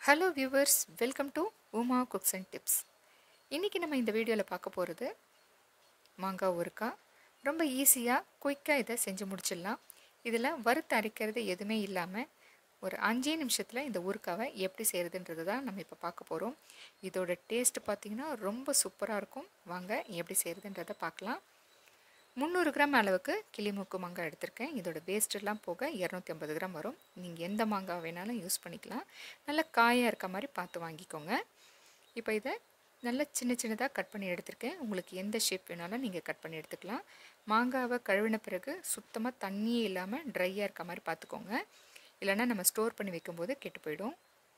hello viewers welcome to Uma cooks and tips இன்றைக்கி நம்ம இந்த வீடியோவில் பார்க்க போகிறது மாங்காய் ஊறுக்காய் ரொம்ப ஈஸியாக குயிக்காக இதை செஞ்சு முடிச்சிடலாம் இதில் வறுத்து அரைக்கிறது எதுவுமே இல்லாமல் ஒரு அஞ்சே நிமிஷத்தில் இந்த ஊறுக்காவை எப்படி செய்கிறதுன்றது தான் நம்ம இப்போ பார்க்க போகிறோம் இதோட டேஸ்ட் பார்த்திங்கன்னா ரொம்ப சூப்பராக இருக்கும் வாங்க எப்படி செய்கிறதுன்றதை பார்க்கலாம் முந்நூறு கிராம் அளவுக்கு கிளிமூக்கு மாங்காய் எடுத்திருக்கேன் இதோட வேஸ்ட்டெல்லாம் போக இரநூத்தி ஐம்பது கிராம் வரும் நீங்கள் எந்த மாங்காய் வேணாலும் யூஸ் பண்ணிக்கலாம் நல்லா காயாக இருக்க மாதிரி பார்த்து வாங்கிக்கோங்க இப்போ இதை நல்லா சின்ன சின்னதாக கட் பண்ணி எடுத்திருக்கேன் உங்களுக்கு எந்த ஷேப் வேணாலும் நீங்கள் கட் பண்ணி எடுத்துக்கலாம் மாங்காவை கழுவின பிறகு சுத்தமாக தண்ணியே இல்லாமல் ட்ரையாக இருக்க மாதிரி பார்த்துக்கோங்க இல்லைன்னா நம்ம ஸ்டோர் பண்ணி வைக்கும்போது கெட்டு போயிடும்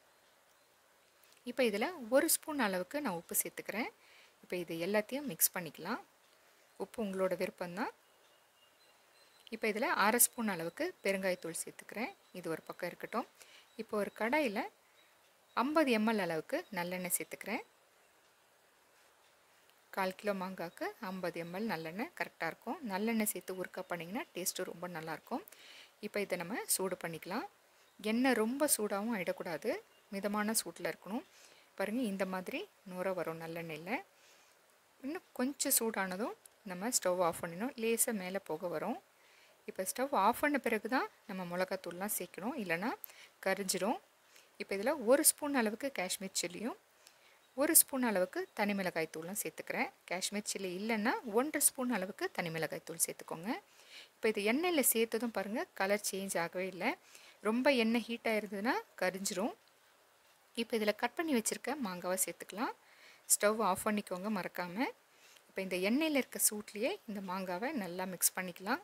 இப்போ இதில் ஒரு ஸ்பூன் அளவுக்கு நான் உப்பு சேர்த்துக்கிறேன் இப்போ இது எல்லாத்தையும் மிக்ஸ் பண்ணிக்கலாம் உப்பு உங்களோட விருப்பம்தான் இப்போ இதில் அரை ஸ்பூன் அளவுக்கு பெருங்காயத்தூள் சேர்த்துக்கிறேன் இது ஒரு பக்கம் இருக்கட்டும் இப்போ ஒரு கடாயில் ஐம்பது எம்எல் அளவுக்கு நல்லெண்ணெய் சேர்த்துக்கிறேன் கால் கிலோ மாங்காய்க்கு ஐம்பது எம்எல் நல்லெண்ணெய் கரெக்டாக இருக்கும் நல்லெண்ணெய் சேர்த்து உருக்கா பண்ணிங்கன்னா டேஸ்ட்டு ரொம்ப நல்லாயிருக்கும் இப்போ இதை நம்ம சூடு பண்ணிக்கலாம் எண்ணெய் ரொம்ப சூடாகவும் ஆகிடக்கூடாது மிதமான சூட்டில் இருக்கணும் பாருங்கள் இந்த மாதிரி நுர வரும் நல்லெண்ணெயில் இன்னும் கொஞ்சம் சூடானதும் நம்ம ஸ்டவ் ஆஃப் பண்ணிடணும் லேசாக மேலே போக வரும் இப்போ ஸ்டவ் ஆஃப் பண்ண பிறகு தான் நம்ம மிளகாத்தூள்லாம் சேர்க்கணும் இல்லைனா கரிஞ்சிடும் இப்போ இதில் ஒரு ஸ்பூன் அளவுக்கு காஷ்மீர் சில்லியும் ஒரு ஸ்பூன் அளவுக்கு தனி மிளகாய் தூளும் சேர்த்துக்கிறேன் காஷ்மீர் சில்லி இல்லைன்னா ஒன்றரை ஸ்பூன் அளவுக்கு தனி மிளகாய் தூள் சேர்த்துக்கோங்க இப்போ இது எண்ணெயில் சேர்த்ததும் பாருங்கள் கலர் சேஞ்ச் ஆகவே இல்லை ரொம்ப எண்ணெய் ஹீட்டாக இருந்ததுன்னா கரிஞ்சிரும் இப்போ இதில் கட் பண்ணி வச்சுருக்க மாங்காவை சேர்த்துக்கலாம் ஸ்டவ் ஆஃப் பண்ணிக்கோங்க மறக்காமல் இப்போ இந்த எண்ணெயில் இருக்க சூட்லேயே இந்த மாங்காவை நல்லா மிக்ஸ் பண்ணிக்கலாம்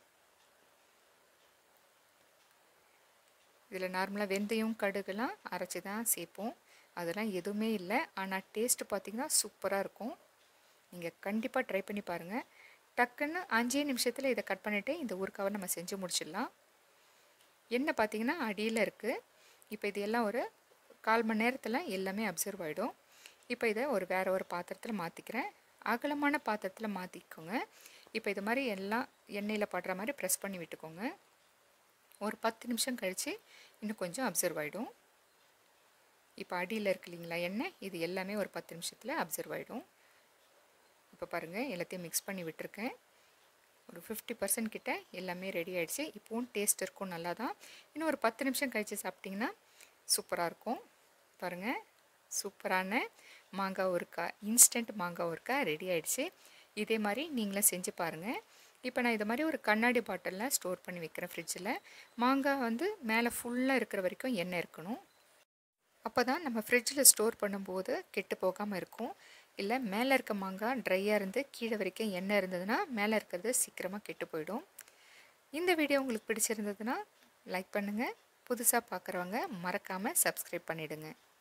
இதில் நார்மலாக வெந்தயம் கடுகுலாம் அரைச்சி தான் சேர்ப்போம் அதெல்லாம் எதுவுமே இல்லை ஆனால் டேஸ்ட்டு பார்த்திங்கன்னா சூப்பராக இருக்கும் நீங்கள் கண்டிப்பாக ட்ரை பண்ணி பாருங்கள் டக்குன்னு அஞ்சே நிமிஷத்தில் இதை கட் பண்ணிவிட்டு இந்த ஊறுக்காவை நம்ம செஞ்சு முடிச்சிடலாம் எண்ணெய் பார்த்திங்கன்னா அடியில் இருக்குது இப்போ இது எல்லாம் ஒரு கால் மணி நேரத்தில் எல்லாமே அப்சர்வ் ஆகிடும் இப்போ இதை ஒரு வேறு ஒரு பாத்திரத்தில் மாற்றிக்கிறேன் அகலமான பாத்திரத்தில் மாற்றிக்கோங்க இப்போ இது மாதிரி எல்லாம் எண்ணெயில் படுற மாதிரி ப்ரெஸ் பண்ணி விட்டுக்கோங்க ஒரு பத்து நிமிஷம் கழித்து இன்னும் கொஞ்சம் அப்சர்வ் ஆகிடும் இப்போ அடியில் இருக்கு இல்லைங்களா எண்ணெய் இது எல்லாமே ஒரு பத்து நிமிஷத்தில் அப்சர்வ் ஆகிடும் இப்போ பாருங்கள் எல்லாத்தையும் மிக்ஸ் பண்ணி விட்டுருக்கேன் ஒரு ஃபிஃப்டி பர்சன்ட் கிட்ட எல்லாமே ரெடி ஆகிடுச்சு இப்போவும் டேஸ்ட் இருக்கும் நல்லா தான் இன்னும் ஒரு பத்து நிமிஷம் கழித்து சாப்பிட்டிங்கன்னா சூப்பராக இருக்கும் பாருங்கள் சூப்பரான மாங்காய் ஊறுக்காய் இன்ஸ்டன்ட் மாங்காய் ஊறுக்காய் ரெடி ஆகிடுச்சு இதே மாதிரி நீங்களும் செஞ்சு பாருங்கள் இப்போ நான் இது மாதிரி ஒரு கண்ணாடி பாட்டிலில் ஸ்டோர் பண்ணி வைக்கிறேன் ஃப்ரிட்ஜில் மாங்காய் வந்து மேலே ஃபுல்லாக இருக்கிற வரைக்கும் எண்ணெய் இருக்கணும் அப்போ தான் நம்ம ஃப்ரிட்ஜில் ஸ்டோர் பண்ணும்போது கெட்டு போகாமல் இருக்கும் இல்லை மேலே இருக்க மாங்காய் ட்ரையாக இருந்து கீழே வரைக்கும் எண்ணெய் இருந்ததுன்னா மேலே இருக்கிறது சீக்கிரமாக கெட்டு போயிடும் இந்த வீடியோ உங்களுக்கு பிடிச்சிருந்ததுன்னா லைக் பண்ணுங்கள் புதுசாக பார்க்குறவங்க மறக்காமல் சப்ஸ்கிரைப் பண்ணிவிடுங்க